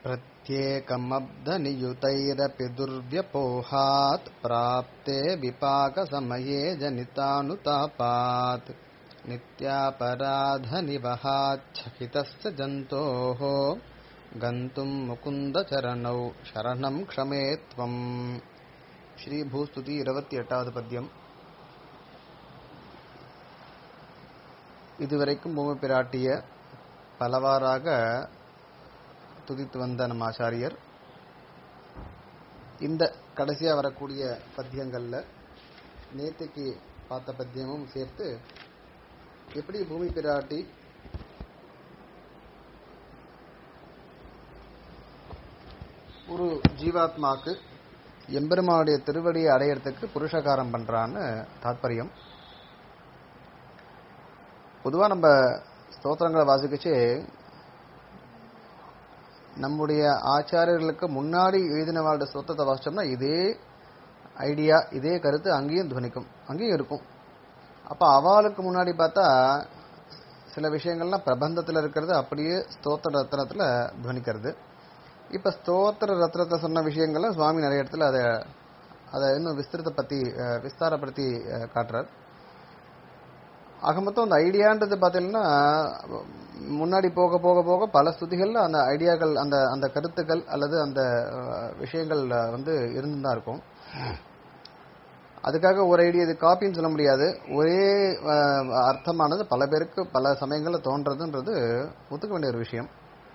प्रत्येकमब्धनियुतैरपि दुर्व्यपोहात् प्राप्ते विपाकसमये जनितानुतापात् नित्यापराधनिवहाच्छकितस्य जन्तोः गन्तुम् मुकुन्दचरणौ शरणम् क्षमे त्वम् ஸ்ரீபூஸ்துதி இருபத்தி எட்டாவது பத்தியம் இதுவரைக்கும் பூமி பிராட்டிய பலவாறாக துதித்து வந்த நம்ம ஆச்சாரியர் இந்த கடைசியா வரக்கூடிய பத்தியங்கள்ல நேத்துக்கு பார்த்த பத்தியமும் சேர்த்து எப்படி பூமி பிராட்டி ஒரு ஜீவாத்மாக்கு எம்பெருமானுடைய திருவடியை அடையறதுக்கு புருஷகாரம் பண்றான்னு தாத்பரியம் பொதுவா நம்ம ஸ்தோத்திரங்களை வாசிக்கச்சு நம்முடைய ஆச்சாரியர்களுக்கு முன்னாடி எழுதினவாளுடைய ஸ்தோத்திரத்தை வாசிச்சோம்னா இதே ஐடியா இதே கருத்து அங்கேயும் துவனிக்கும் அங்கேயும் இருக்கும் அப்ப அவளுக்கு முன்னாடி பார்த்தா சில விஷயங்கள்லாம் பிரபந்தத்தில் இருக்கிறது அப்படியே ஸ்தோத்திர ரத்னத்தில் துவனிக்கிறது இப்ப ஸ்தோத்திர ரத்னத்தை சொன்ன விஷயங்கள்ல சுவாமி நிறைய இடத்துல அதை அதை இன்னும் விஸ்திரத்தை பத்தி விஸ்தாரப்படுத்தி காட்டுறார் ஆக மொத்தம் அந்த ஐடியான்றது பார்த்தீங்கன்னா முன்னாடி போக போக போக பல ஸ்துதிகள்ல அந்த ஐடியாக்கள் அந்த அந்த கருத்துக்கள் அல்லது அந்த விஷயங்கள் வந்து இருந்து தான் இருக்கும் அதுக்காக ஒரு ஐடியா இது காப்பின்னு சொல்ல முடியாது ஒரே அர்த்தமானது பல பேருக்கு பல சமயங்களில் தோன்றதுன்றது ஒத்துக்க வேண்டிய ஒரு விஷயம்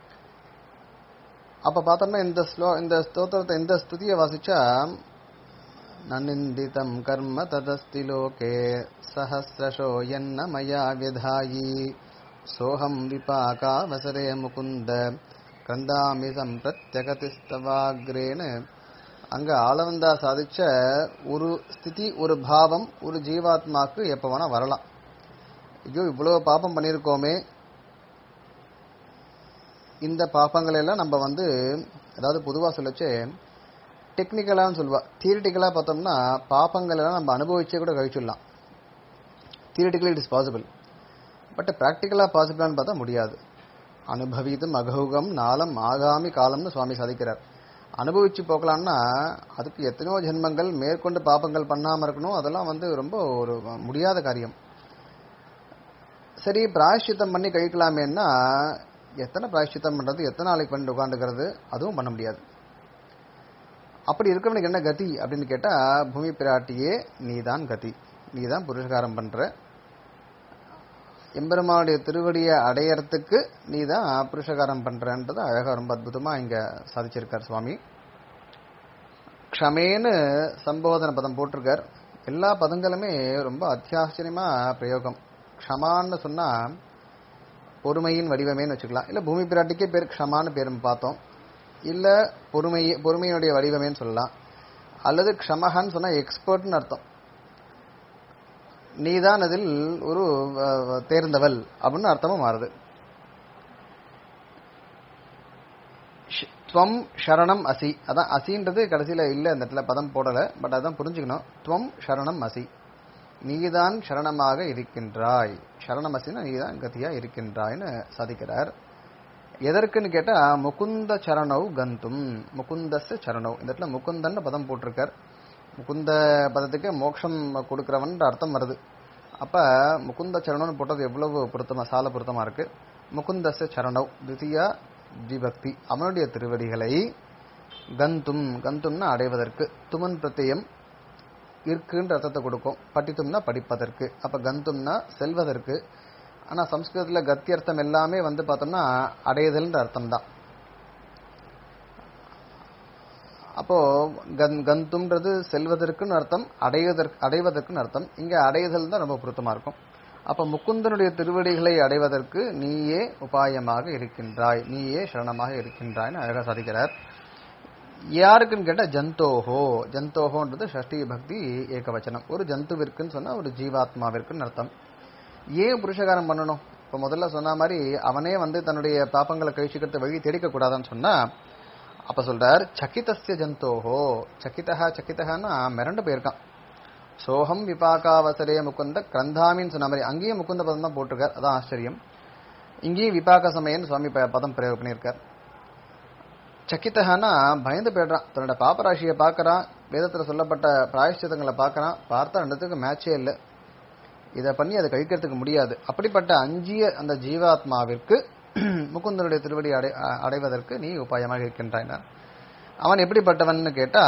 அப்ப பார்த்தோம்னா இந்த ஸ்லோ இந்த ஸ்தோத்திரத்தை இந்த ஸ்துதியை வாசிச்சா நநிந்திதம் கர்ம ததஸ்தி லோகே சஹசிரஷோ என்ன மயா விதாயி சோகம் விபாகாவசரே முகுந்த கந்தாமி சம்பிரத்யகதிஸ்தவாகிரேன்னு அங்க ஆளவந்தா சாதிச்ச ஒரு ஸ்திதி ஒரு பாவம் ஒரு ஜீவாத்மாக்கு எப்ப வேணா வரலாம் ஐயோ இவ்வளவு பாப்பம் பண்ணியிருக்கோமே இந்த பாப்பங்களை எல்லாம் நம்ம வந்து அதாவது பொதுவாக சொல்லச்சு டெக்னிக்கலான்னு சொல்லுவா தியரிட்டிக்கலாக பார்த்தோம்னா பாப்பங்கள் எல்லாம் நம்ம அனுபவிச்சே கூட கழிச்சிடலாம் theoretically it is possible but ப்ராக்டிக்கலாக பாசிபிளான்னு பார்த்தா முடியாது அனுபவித்தும் அகௌகம் நாளம் ஆகாமி காலம்னு சுவாமி சாதிக்கிறார் அனுபவிச்சு போக்கலாம்னா அதுக்கு எத்தனையோ ஜென்மங்கள் மேற்கொண்டு பாப்பங்கள் பண்ணாமல் இருக்கணும் அதெல்லாம் வந்து ரொம்ப ஒரு முடியாத காரியம் சரி பிராயஷ்சித்தம் பண்ணி கழிக்கலாமேன்னா எத்தனை பிராயஷ்சித்தம் பண்றது எத்தனை நாளைக்கு பண்ணி உட்காந்துக்கிறது அதுவும் பண்ண முடியாது அப்படி இருக்கவனுக்கு என்ன கதி அப்படின்னு கேட்டா பூமி பிராட்டியே நீதான் கதி நீதான் புருஷகாரம் பண்ற எம்பெருமானுடைய திருவடியை அடையறதுக்கு நீ தான் புருஷகாரம் பண்றன்றது அழகா ரொம்ப அற்புதமா இங்க சாதிச்சிருக்கார் சுவாமி க்ஷமேன்னு சம்போதன பதம் போட்டிருக்கார் எல்லா பதங்களுமே ரொம்ப அத்தியாச்சரியமா பிரயோகம் க்ஷமான்னு சொன்னா பொறுமையின் வடிவமேன்னு வச்சுக்கலாம் இல்ல பூமி பிராட்டிக்கே பேர் க்ஷமான்னு பேரும் பார்த்தோம் இல்ல பொறுமை பொறுமையினுடைய வடிவமேன்னு சொல்லலாம் அல்லது க்ஷமஹன்னு சொன்னா எக்ஸ்பர்ட்னு அர்த்தம் நீதான் அதில் ஒரு தேர்ந்தவள் அப்படின்னு அர்த்தமும் மாறுது துவம் சரணம் அசி அதான் அசின்றது கடைசியில இல்ல இந்த இடத்துல பதம் போடல பட் அதான் புரிஞ்சுக்கணும் துவம் சரணம் அசி நீதான் சரணமாக இருக்கின்றாய் சரணம் அசினா நீதான் கதியா இருக்கின்றாய்னு சாதிக்கிறார் எதற்குன்னு கேட்டா முகுந்த சரணவ் கந்தும் முகுந்தஸ் சரணவ் இந்த இடத்துல முகுந்தன் பதம் போட்டிருக்கார் முகுந்த பதத்துக்கு மோட்சம் கொடுக்கிறவன் அர்த்தம் வருது அப்ப முகுந்த சரணம்னு போட்டது எவ்வளவு பொருத்தமா சால பொருத்தமா இருக்கு முகுந்தச சரணவ் தித்தியா ஜிபக்தி அவனுடைய திருவடிகளை கந்தும் கந்தும்னா அடைவதற்கு துமன் பிரத்தியம் இருக்குன்ற அர்த்தத்தை கொடுக்கும் படித்தும்னா படிப்பதற்கு அப்ப கந்தும்னா செல்வதற்கு ஆனா சம்ஸ்கிருதத்துல கத்தியர்த்தம் எல்லாமே வந்து பார்த்தோம்னா அடையுதல்ன்ற அர்த்தம் தான் அப்போ கந் கந்தும்ன்றது செல்வதற்குன்னு அர்த்தம் அடைவதற்கு அடைவதற்குன்னு அர்த்தம் இங்க அடையுதல் தான் ரொம்ப பொருத்தமா இருக்கும் அப்ப முக்குந்தனுடைய திருவடிகளை அடைவதற்கு நீயே உபாயமாக இருக்கின்றாய் நீயே சரணமாக இருக்கின்றாய்னு அழகா சாதிக்கிறார் யாருக்குன்னு கேட்டா ஜந்தோஹோ ஜந்தோஹோன்றது ஷஷ்டி பக்தி ஏகவச்சனம் ஒரு ஜந்துவிற்குன்னு சொன்னா ஒரு ஜீவாத்மாவிற்குன்னு அர்த்தம் ஏன் புருஷகாரம் பண்ணணும் இப்ப முதல்ல சொன்ன மாதிரி அவனே வந்து தன்னுடைய பாப்பங்களை கழிச்சுக்கிறது வழி தேடிக்க கூடாதான்னு சொன்னா அப்ப சொல்றார் சக்கிதஸ்ய ஜந்தோஹோ சக்கிதஹா சக்கிதஹான்னா மிரண்டு போயிருக்கான் சோகம் விபாகாவசரே முகுந்த கிரந்தாமின்னு சொன்ன மாதிரி அங்கேயும் முகுந்த பதம் தான் போட்டிருக்கார் அதான் ஆச்சரியம் இங்கேயும் விபாக சமயன்னு சுவாமி ப- பதம் பிரயோகம் பண்ணியிருக்கார் சக்கித்தகனா பயந்து போயிடுறான் தன்னோட பாப்பராசியை பார்க்கறான் வேதத்துல சொல்லப்பட்ட பிராயஷ்சிதங்களை பார்க்கறான் பார்த்தா ரெண்டுத்துக்கு மேட்சே இல்லை இதை பண்ணி அதை கழிக்கிறதுக்கு முடியாது அப்படிப்பட்ட அஞ்சிய அந்த ஜீவாத்மாவிற்கு முகுந்தனுடைய திருவடி அடை அ- அடைவதற்கு நீ உபாயமாக இருக்கின்றாய் அவன் எப்படிப்பட்டவன் கேட்டா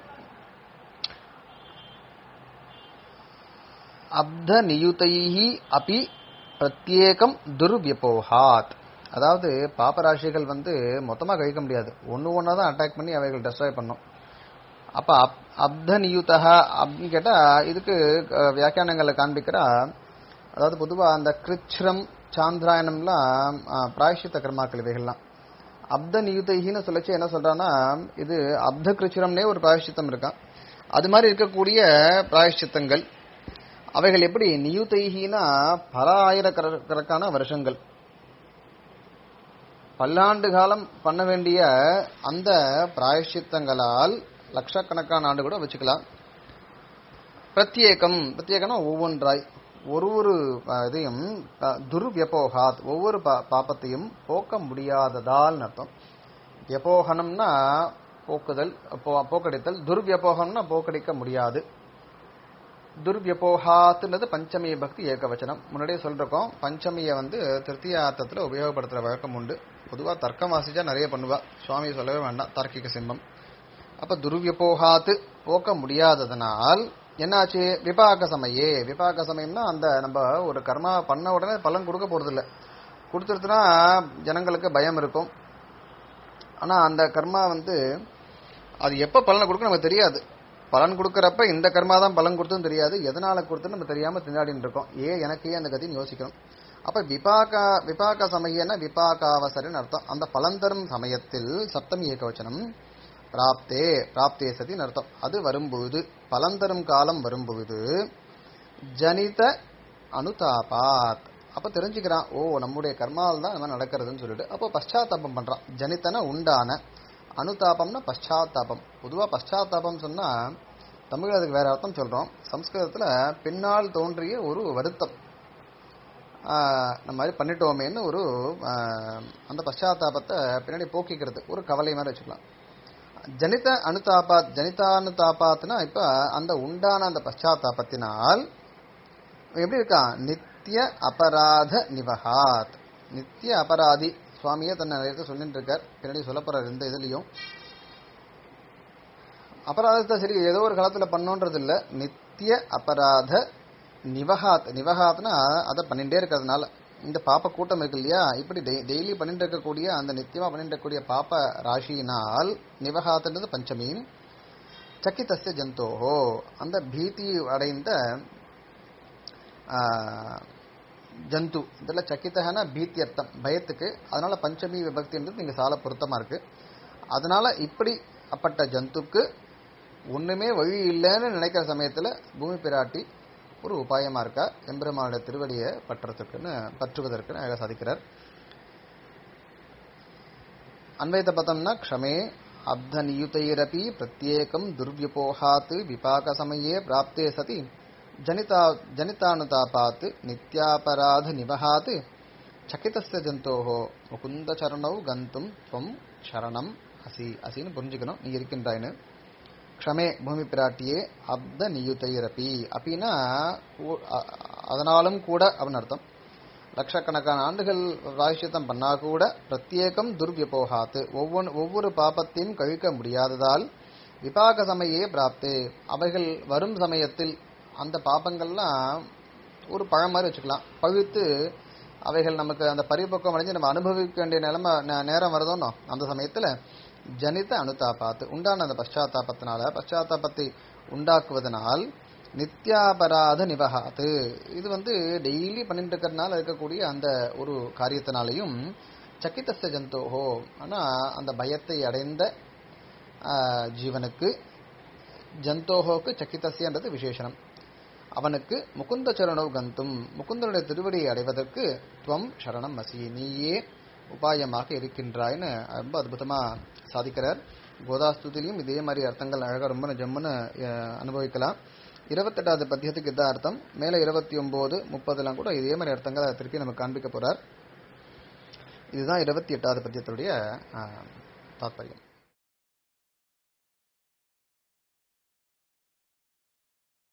அப்த நியுதைஹி அபி பிரத்யேகம் துர்வியபோஹாத் அதாவது பாப்பராசிகள் வந்து மொத்தமா கழிக்க முடியாது ஒண்ணு ஒண்ணா தான் அட்டாக் பண்ணி அவைகள் டெஸ்ட்ராய் பண்ணும் அப்ப அப் அப்த நியுதா அப்படின்னு கேட்டா இதுக்கு அஹ், வியாக்கியானங்களை காண்பிக்கிறா அதாவது பொதுவா அந்த கிருச்ரம் சாந்திராயணம்லாம் அஹ், பிராயஷ்சித்த கர்மாக்கள் இவைகள்லாம் அப்த நியுதைகின்னு சொல்லச்சு என்ன சொல்றான்னா இது அப்த கிருச்சிரம்னே ஒரு பிராயஷ்சித்தம் இருக்கான் அது மாதிரி இருக்கக்கூடிய பிராயஷ்சித்தங்கள் அவைகள் எப்படி நியுதைகினா பல ஆயிரக்கணக்கான வருஷங்கள் பல்லாண்டு காலம் பண்ண வேண்டிய அந்த பிராயஷ்சித்தங்களால் லட்சக்கணக்கான ஆண்டு கூட வச்சுக்கலாம் பிரத்யேகம் பிரத்யேகம்னா ஒவ்வொன்றாய் ஒரு ஒரு அஹ், இதையும் அஹ், துர்வியபோகாத் ஒவ்வொரு பா- பாப்பத்தையும் போக்க முடியாததால் அர்த்தம் வியபோகனம்னா போக்குதல் போ- போக்கடித்தல் துர்வியபோகம்னா போக்கடிக்க முடியாது துர்வியபோகாத்துன்றது பஞ்சமி பக்தி ஏகவச்சனம் முன்னாடியே சொல்லிருக்கோம் பஞ்சமியை வந்து திருத்தியார்த்தத்தில் உபயோகப்படுத்துற வழக்கம் உண்டு பொதுவா தர்க்கம் வாசிச்சா நிறைய பண்ணுவா சுவாமி சொல்லவே வேண்டாம் தார்க்கிக சிம்மம் அப்ப துர்வியபோகாத்து போக்க முடியாததனால் என்னாச்சு விபாக சமயே விபாக சமயம்னா அந்த நம்ம ஒரு கர்மா பண்ண உடனே பலன் கொடுக்க போறதில்ல கொடுத்துருச்சுன்னா ஜனங்களுக்கு பயம் இருக்கும் ஆனா அந்த கர்மா வந்து அது எப்ப பலனை கொடுக்கும் நமக்கு தெரியாது பலன் கொடுக்கறப்ப இந்த கர்மா தான் பலன் கொடுத்தும் தெரியாது எதனால கொடுத்துன்னு நம்ம தெரியாம திண்டாடின்னு இருக்கோம் ஏன் எனக்கு ஏன் அந்த கதின்னு யோசிக்கணும் அப்ப விபாகா விபாக சமயன விபாகாவசரன் அர்த்தம் அந்த பலன் தரும் சமயத்தில் சப்தமி ஏகவச்சனம் பிராப்தே பிராப்தே சதின்னு அர்த்தம் அது வரும்பொழுது பலன் தரும் காலம் வரும்பொழுது ஜனித அனுதாபாத் அப்ப தெரிஞ்சுக்கிறான் ஓ நம்முடைய கர்மாவில் தான் இந்த மாதிரி நடக்கிறதுன்னு சொல்லிட்டு அப்போ பశ్చాத்தாபம் பண்றான் ஜனித்தன உண்டான அனுதாபம்னா பశ్చాத்தாபம் பொதுவா பశ్చాத்தாபம் சொன்னா தமிழ்ல அதுக்கு வேற அர்த்தம் சொல்றோம் சம்ஸ்கிருதத்துல பின்னால் தோன்றிய ஒரு வருத்தம் ஆஹ் நம்ம மாதிரி பண்ணிட்டோமேன்னு ஒரு ஆஹ், அந்த பశ్చాத்தாபத்தை பின்னாடி போக்கிக்கிறது ஒரு கவலை மாதிரி வச்சுக்கலாம் ஜனித அனுதாபாத் ஜனிதானுதாபாத்னா இப்ப அந்த உண்டான அந்த பశ్చాத்தாபத்தினால் எப்படி இருக்கா நித்திய அபராத நிவஹாத் நித்திய அபராதி சுவாமியே தன்னை நிறைய இடத்துல சொல்லிட்டு இருக்கார் பின்னாடி சொல்ல போறார் இந்த இதுலயும் அபராதத்தை சரி ஏதோ ஒரு காலத்துல பண்ணோன்றது இல்ல நித்திய அபராத நிவஹாத் நிவஹாத்னா அதை பண்ணிட்டே இருக்கிறதுனால இந்த பாப்ப கூட்டம் இருக்கு இல்லையா இப்படி டெய்லி பண்ணிட்டு இருக்கக்கூடிய அந்த நித்தியமா பண்ணிட்டு இருக்கக்கூடிய பாப்ப ராசியினால் நிவஹாத்ன்றது பஞ்சமி சக்கிதஸ்ய ஜந்தோஹோ அந்த பீதி அடைந்த ஆஹ், ஜந்து இதில் சக்கித்தகனா பீத்தியர்த்தம் பயத்துக்கு அதனால பஞ்சமி விபக்தின்றது இங்க சால பொருத்தமா இருக்கு அதனால இப்படி அப்பட்ட ஜந்துக்கு ஒண்ணுமே வழி இல்லைன்னு நினைக்கிற சமயத்துல பூமி பிராட்டி ஒரு உபாயமா இருக்கா எம்பெருமானுடைய திருவடியை பற்றுறதுக்குன்னு பற்றுவதற்குன்னு அழகா சாதிக்கிறார் அன்வைத்த பதம்னா க்ஷமே அப்த நியுதைரபி பிரத்யேகம் துர்வியபோகாத் விபாக சமயே பிராப்தே சதி ஜனிதா ஜனிதானுதாபாத் நித்யாபராத நிவஹாத் சக்கிதஸ்ய ஜந்தோஹோ முகுந்த சரணௌ கந்தும் துவம் சரணம் அசி அசின்னு புரிஞ்சுக்கணும் நீ இருக்கின்றாய்னு க்ஷமே பூமி பிராட்டியே அப்த நியுதைரபி அப்படின்னா கூ- அ- அதனாலும் கூட அப்படின்னு அர்த்தம் லட்சக்கணக்கான ஆண்டுகள் பிராயசித்தம் பண்ணா கூட பிரத்யேகம் துர்வியபோகாத்து ஒவ்வொரு ஒவ்வொரு பாபத்தையும் கழிக்க முடியாததால் விபாக சமயே பிராப்தே அவைகள் வரும் சமயத்தில் அந்த பாபங்கள்லாம் ஒரு பழம் மாதிரி வச்சுக்கலாம் பழுத்து அவைகள் நமக்கு அந்த பரிபக்குவம் அடைஞ்சு நம்ம அனுபவிக்க வேண்டிய நிலைமை நே- நேரம் வருதோனோ அந்த சமயத்துல ஜனித அனுதாபாத்து உண்டான அந்த பశ్చాத்தாபத்தினால பశ్చాத்தாபத்தை உண்டாக்குவதனால் நித்யாபராத நிவகாத்து இது வந்து டெய்லி பண்ணிட்டு இருக்கிறதுனால இருக்கக்கூடிய அந்த ஒரு காரியத்தினாலையும் சக்கிதஸ்த ஜந்தோஹோ ஆனா அந்த பயத்தை அடைந்த ஆஹ், ஜீவனுக்கு ஜந்தோஹோக்கு சக்கிதஸ்யன்றது விசேஷனம் அவனுக்கு முகுந்த சரணோ கந்தும் முகுந்தனுடைய திருவடியை அடைவதற்கு துவம் சரணம் அசி நீயே உபாயமாக இருக்கின்றாய்னு ரொம்ப அற்புதமா சாதிக்கிறார் கோதாஸ்துதிலையும் இதே மாதிரி அர்த்தங்கள் அழகா ரொம்ப ஜம்முன்னு அஹ், அனுபவிக்கலாம் இருபத்தெட்டாவது பத்தியத்துக்கு இதான் அர்த்தம் மேல இருபத்தி ஒன்பது முப்பதுலாம் கூட இதே மாதிரி அர்த்தங்களை திருப்பி நமக்கு காண்பிக்க போறார் இதுதான் இருபத்தி எட்டாவது பத்தியத்துடைய அஹ், தாத்பரியம்